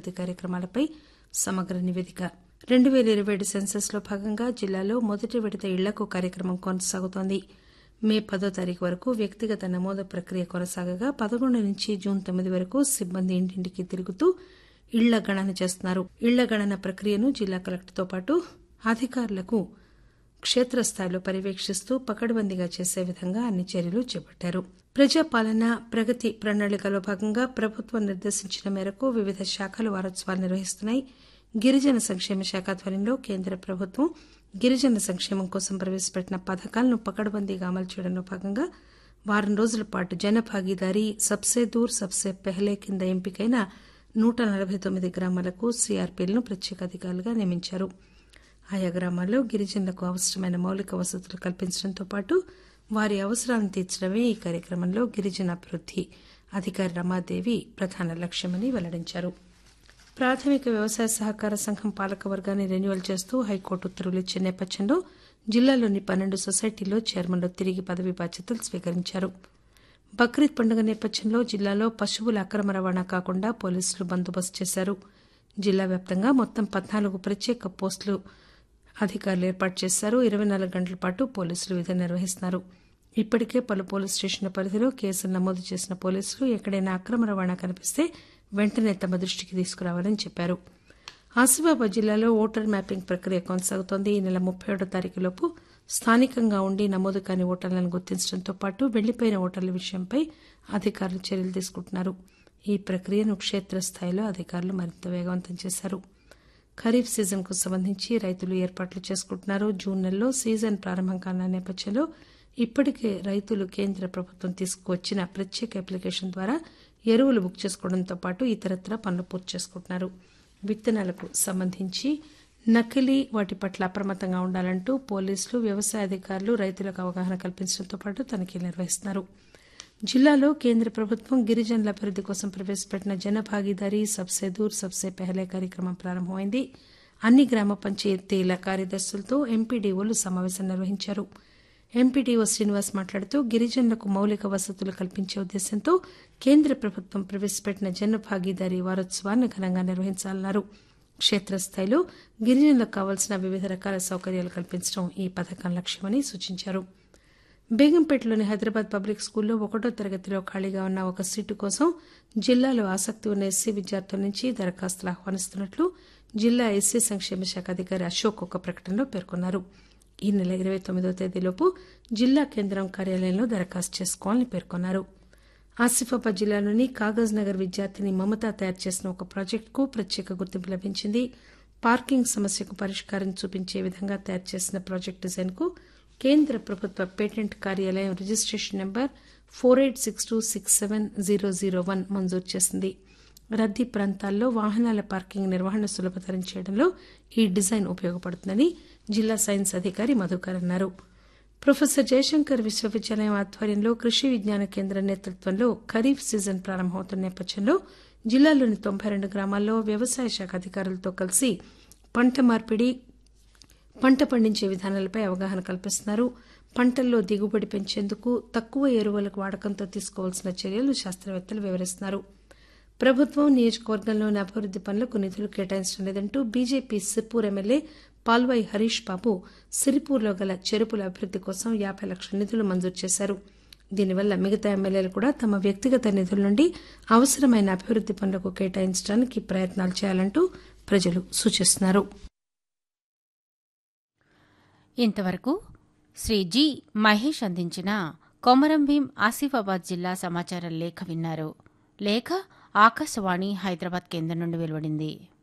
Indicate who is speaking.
Speaker 1: అభివృద్ది కార్యక్రమాలపై సమగ్ర నివేదిక రెండు పేల ఇరవై ఏడు సెన్సెస్ లో భాగంగా జిల్లాలో మొదటి విడత ఇళ్లకు కార్యక్రమం కొనసాగుతోంది మే పదో తారీఖు వరకు వ్యక్తిగత నమోదు ప్రక్రియ కొనసాగగా పదకొండు నుంచి జూన్ తొమ్మిది వరకు సిబ్బంది ఇంటింటికి తిరుగుతూ ఇళ్ల గణన చేస్తున్నారు ఇళ్ల గణన ప్రక్రియను జిల్లా కలెక్టర్తో పాటు అధికారులకు క్షేత్రస్థాయిలో పర్యవేక్షిస్తూ పకడ్బందీగా చేసే విధంగా అన్ని చర్యలు చేపట్టారు ప్రజాపాలన ప్రగతి ప్రణాళికలో భాగంగా ప్రభుత్వం నిర్దేశించిన మేరకు వివిధ శాఖలు వారోత్సవాలు నిర్వహిస్తున్నాయి గిరిజన సంక్షేమ శాఖ ఆధ్వర్యంలో కేంద్ర ప్రభుత్వం గిరిజన సంక్షేమం కోసం ప్రవేశపెట్టిన పథకాలను పకడ్బందీగా అమలు చేయడంలో భాగంగా వారం రోజుల పాటు జన భాగీదారీ సబ్సే దూర్ సబ్సే పెహలే కింద ఎంపికైన నూట నలభై తొమ్మిది గ్రామాలకు సీఆర్పీలను ప్రత్యేక అధికారులుగా నియమించారు ఆయా గ్రామాల్లో గిరిజనులకు అవసరమైన మౌలిక వసతులు కల్పించడంతో పాటు వారి అవసరాలను తీర్చడమే ఈ కార్యక్రమంలో గిరిజన అభివృద్ది అధికారి రమాదేవి ప్రధాన లక్ష్యమని వెల్లడించారు ప్రాథమిక వ్యవసాయ సహకార సంఘం పాలక వర్గాన్ని రెన్యువల్ చేస్తూ హైకోర్టు ఉత్తర్వులు ఇచ్చే నేపథ్యంలో జిల్లాలోని పన్నెండు సొసైటీల్లో చైర్మన్లు తిరిగి పదవీ బాధ్యతలు స్వీకరించారు బక్రీద్ పండుగ నేపథ్యంలో జిల్లాలో పశువుల అక్రమ రవాణా కాకుండా పోలీసులు బందోబస్తు చేశారు జిల్లా వ్యాప్తంగా మొత్తం పద్నాలుగు ప్రత్యేక పోస్టులు అధికారులు ఏర్పాటు చేశారు ఇరవై నాలుగు గంటల పాటు పోలీసులు విధులు నిర్వహిస్తున్నారు ఇప్పటికే పలు పోలీస్ స్టేషన్ల పరిధిలో కేసులు నమోదు చేసిన పోలీసులు ఎక్కడైనా అక్రమ రవాణా కనిపిస్తే వెంటనే తమ దృష్టికి తీసుకురావాలని చెప్పారు ఆసిఫాబాద్ జిల్లాలో ఓటర్ మ్యాపింగ్ ప్రక్రియ కొనసాగుతోంది ఈ నెల ముప్పై ఏడో తారీఖులోపు స్థానికంగా ఉండి నమోదు కాని ఓటర్లను గుర్తించడంతో పాటు వెళ్లిపోయిన ఓటర్ల విషయంపై అధికారులు చర్యలు తీసుకుంటున్నారు ఈ ప్రక్రియను క్షేత్రస్థాయిలో అధికారులు మరింత వేగవంతం చేశారు ఖరీఫ్ సీజన్ కు సంబంధించి రైతులు ఏర్పాట్లు చేసుకుంటున్నారు జూన్ నెలలో సీజన్ ప్రారంభం కానున్న నేపథ్యంలో ఇప్పటికే రైతులు కేంద్ర ప్రభుత్వం తీసుకువచ్చిన ప్రత్యేక అప్లికేషన్ ద్వారా ఎరువులు బుక్ చేసుకోవడంతో పాటు ఇతరత్రా పనులు పూర్తి చేసుకుంటున్నారు విత్తనాలకు సంబంధించి నకిలీ వాటి పట్ల అప్రమత్తంగా ఉండాలంటూ పోలీసులు వ్యవసాయ అధికారులు రైతులకు అవగాహన కల్పించడంతో పాటు తనిఖీలు నిర్వహిస్తున్నారు జిల్లాలో కేంద్ర ప్రభుత్వం గిరిజనుల అభివృద్ది కోసం ప్రవేశపెట్టిన జన భాగీదారీ సబ్సే దూర్ సబ్సే పెహలే కార్యక్రమం ప్రారంభమైంది అన్ని గ్రామ పంచాయతీల కార్యదర్శులతో ఎంపీడీఓలు సమావేశం నిర్వహించారు ఎంపీడీఓ శ్రీనివాస్ మాట్లాడుతూ గిరిజనులకు మౌలిక వసతులు కల్పించే ఉద్దేశంతో కేంద్ర ప్రభుత్వం ప్రవేశపెట్టిన జన భాగీదారీ వారోత్సవాన్ని ఘనంగా నిర్వహించాలన్నారు క్షేత్రస్థాయిలో గిరిజనులకు కావాల్సిన వివిధ రకాల సౌకర్యాలు కల్పించడం ఈ పథకం లక్ష్యమని సూచించారు బేగంపేటలోని హైదరాబాద్ పబ్లిక్ స్కూల్లో ఒకటో తరగతిలో ఖాళీగా ఉన్న ఒక సీటు కోసం జిల్లాలో ఆసక్తి ఉన్న ఎస్సీ విద్యార్థుల నుంచి దరఖాస్తులు ఆహ్వానిస్తున్నట్లు జిల్లా ఎస్సీ సంక్షేమ శాఖ అధికారి అశోక్ ఒక ప్రకటనలో పేర్కొన్నారు ఈ నెల ఇరవై తొమ్మిదో తేదీలోపు జిల్లా కేంద్రం కార్యాలయంలో దరఖాస్తు చేసుకోవాలని పేర్కొన్నారు ఆసిఫాబాద్ జిల్లాలోని కాగజ్ నగర్ విద్యార్థిని మమత తయారు చేసిన ఒక ప్రాజెక్టుకు ప్రత్యేక గుర్తింపు లభించింది పార్కింగ్ సమస్యకు పరిష్కారం చూపించే విధంగా తయారు చేసిన ప్రాజెక్టు డిజైన్ కు కేంద్ర ప్రభుత్వ పేటెంట్ కార్యాలయం registration number four eight six two six seven zero zero one మంజూరు చేసింది రద్దీ ప్రాంతాల్లో వాహనాల పార్కింగ్ నిర్వహణ సులభతరం చేయడంలో ఈ డిజైన్ ఉపయోగపడుతుందని జిల్లా సైన్స్ అధికారి మధుకర్ అన్నారు ప్రొఫెసర్ జయశంకర్ విశ్వవిద్యాలయం ఆధ్వర్యంలో కృషి విజ్ఞాన కేంద్రం నేతృత్వంలో ఖరీఫ్ సీజన్ ప్రారంభమవుతున్న నేపథ్యంలో జిల్లాలోని తొంభై రెండు గ్రామాల్లో వ్యవసాయ శాఖ అధికారులతో కలిసి పంట మార్పిడి పంట పండించే విధానాలపై అవగాహన కల్పిస్తున్నారు పంటల్లో దిగుబడి పెంచేందుకు తక్కువ ఎరువులకు వాడకంతో తీసుకోవాల్సిన చర్యలు శాస్త్రవేత్తలు వివరిస్తున్నారు ప్రభుత్వం నియోజకవర్గంలోని అభివృద్ది పనులకు నిధులు కేటాయించడం లేదంటూ బీజేపీ సిర్పూర్ ఎమ్మెల్యే పాల్వాయి హరీష్ బాబు సిరిపూర్లో గల చెరుపుల అభివృద్ది కోసం యాబై లక్షల నిధులు మంజూరు చేశారు దీనివల్ల మిగతా ఎమ్మెల్యేలు కూడా తమ వ్యక్తిగత నిధుల నుండి అవసరమైన అభివృద్ది పనులకు కేటాయించడానికి ప్రయత్నాలు చేయాలంటూ ప్రజలు సూచిస్తున్నారు
Speaker 2: ఇంతవరకు శ్రీ జి మహేష్ అందించిన కొమరం భీం ఆసిఫాబాద్ జిల్లా సమాచార లేఖ విన్నారు లేఖ ఆకాశవాణి హైదరాబాద్ కేంద్రం నుండి వెలువడింది